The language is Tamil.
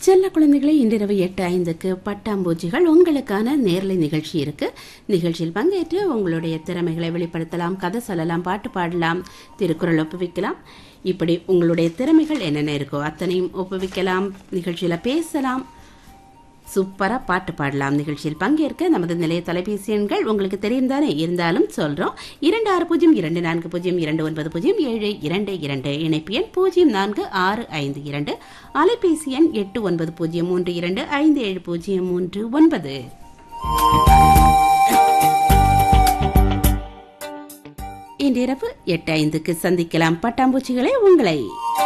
செல்ல குழந்தைகளை இன்றிரவு எட்டு ஐந்துக்கு பட்டாம்பூச்சிகள் உங்களுக்கான நேரலை நிகழ்ச்சி இருக்கு நிகழ்ச்சியில் பங்கேற்று உங்களுடைய திறமைகளை வெளிப்படுத்தலாம் கதை சொல்லலாம் பாட்டு பாடலாம் திருக்குறள் ஒப்புவிக்கலாம் இப்படி உங்களுடைய திறமைகள் என்னென்ன இருக்கோ அத்தனையும் ஒப்புவிக்கலாம் நிகழ்ச்சியில பேசலாம் சூப்பரா பாட்டு பாடலாம் நிகழ்ச்சியில் பங்கேற்க நமது நிலைய தொலைபேசி எண்கள் உங்களுக்கு தெரியும் தானே இருந்தாலும் சொல்றோம் இரண்டு ஆறு பூஜ்ஜியம் இரண்டு நான்கு பூஜ்ஜியம் இரண்டு ஒன்பது பூஜ்ஜியம் ஏழு இரண்டு இரண்டு இணைப்பு எண் பூஜ்ஜியம் நான்கு ஆறு ஐந்து இரண்டு அலைபேசி எண் எட்டு ஒன்பது பூஜ்ஜியம் மூன்று இரண்டு ஐந்து ஏழு பூஜ்ஜியம் மூன்று ஒன்பது இன்றிரவு எட்டு ஐந்துக்கு சந்திக்கலாம் பட்டாம்பூச்சிகளே உங்களை